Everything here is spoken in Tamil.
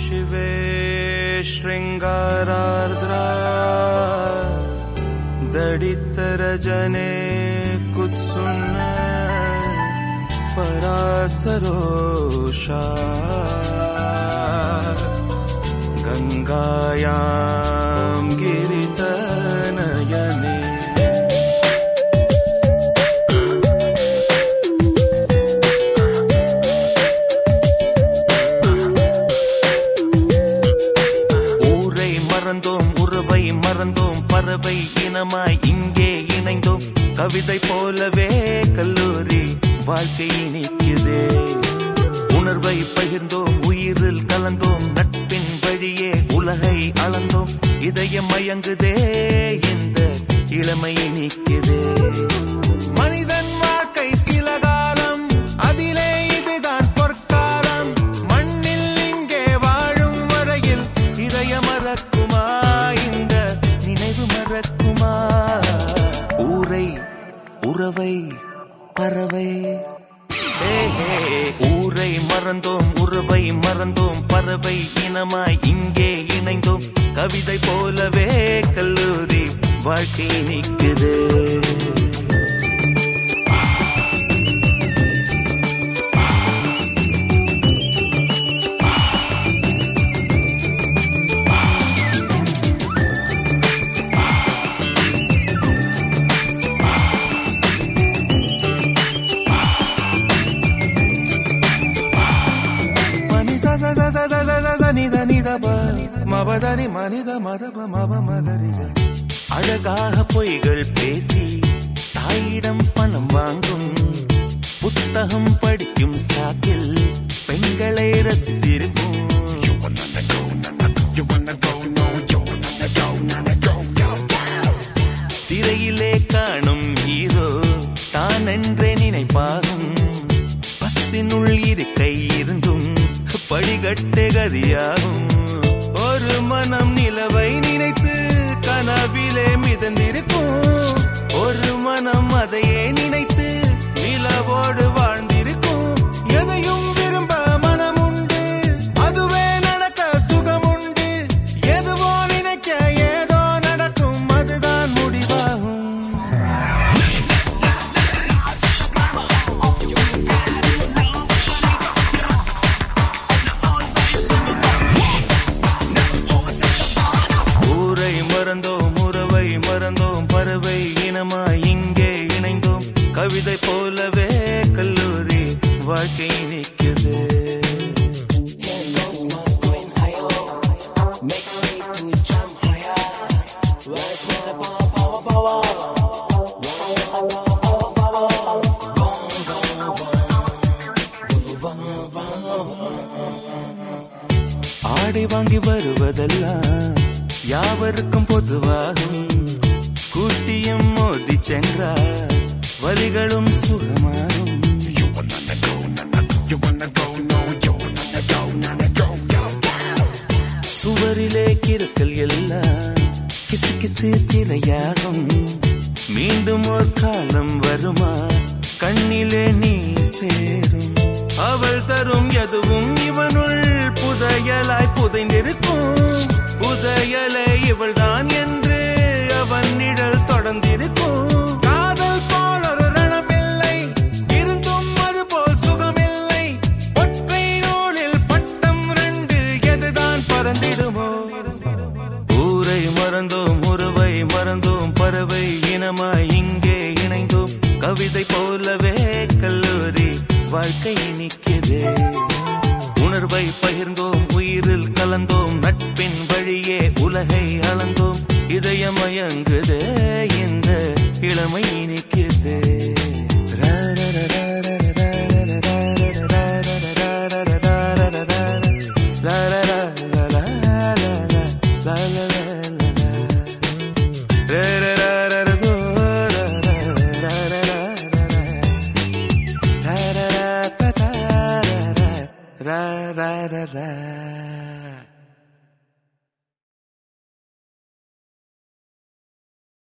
शिवे शृङ्गारार्द्रा दडितरजने कुत्सुन्न परासरोषा गङ्गायां गिरितनयने ஊரை மறந்தோம் உறவை மறந்தோம் பறவை இனமாய் இங்கே இணைந்தோம் கவிதை போலவே கல்லூரி வாழ்க்கை நிற்குதே உணர்வை பகிர்ந்தோம் உயிரில் கலந்தோம் நட்பின் வழியே உலகை அளந்தோம் இதயம் மயங்குதே இந்த இளமை நிற்குதே மனிதன் வாழ்க்கை சில காலம் அதிலே இதுதான் பொற்காலம் மண்ணில் இங்கே வாழும் வரையில் இதய மறக்குமா இந்த நினைவு மறக்குமா ஊரை உறவை பறவை ஹே, ஹே. ஊரை மறந்தோம் உறவை மறந்தோம் பறவை இனமாய் இங்கே இணைந்தோம் கவிதை போலவே கல்லூரி வாழ்க்கை நிற்குது மணி ச ச ச ச ச ச ச ச நித நித ப மபதனி மனித மதப மப மகரிஜ அழகாக பொய்கள் பேசி தாயிடம் பணம் வாங்கும் புத்தகம் படிக்கும் சாக்கில் பெண்களை ரசித்திருக்கும் திரையிலே காணும் ஹீரோ தான் என்றே நினைப்பாகும் பஸ்ஸினுள் இருக்கை இருந்தும் படிகட்டே கதியாகும் ஒரு மனம் நிலவை நினைத்து கனவிலே மிதந்திருக்கும் ஒரு மனம் அதையே நினைத்து நிலவோடு வாழ்ந்திருக்கும் எதையும் விரும்ப மனம் உண்டு அதுவே நடக்க சுகம் உண்டு எதுவோ நினைக்க ஏதோ நடக்கும் அதுதான் முடிவாகும் ஊரை மறந்தோம் உறவை மறந்தோம் பறவை இனமாய் இங்கே இணைந்தோம் கவிதை போலவே கல்லூரி வாழ்க்கை நிற்குது Here goes my going higher, makes me to jump higher. Where's my power, power, power? Where's my power, power, power? Boom, boom, boom. Boom, boom, ஆடை வாங்கி வருவதெல்லாம் யாவருக்கும் பொதுவாகும் ஸ்கூட்டியும் மோதி சென்றார் வலிகளும் சுகமாகும் சுவரிலே கிறுக்கல் எல்லாம் கிசு கிசு திரையாகும் மீண்டும் ஒரு காலம் வருமா கண்ணிலே நீ சேரும் அவள் தரும் எதுவும் இவனுள் புதையலாய் புதைந்திருக்கும் புதையலை இவள்தான் என்று அவன் நிழல் தொடர்ந்திருக்கும் காதல் போல் ஒரு ரணமில்லை இருந்தும் அது போல் சுகமில்லை ஒற்றை நூலில் பட்டம் ரெண்டு எதுதான் பறந்திடுமோ ஊரை மறந்தோம் உறவை மறந்தோம் பறவை இனமாய் இங்கே இணைந்தோம் கவிதை போலவே கல்லூரி வாழ்க்கை நிற்குது உணர்வை பகிர்ந்தோம் உயிரில் கலந்தோம் நட்பின் வழியே உலகை அளந்தோம் இதயமயங்குதே இந்த இளமை நிற்குது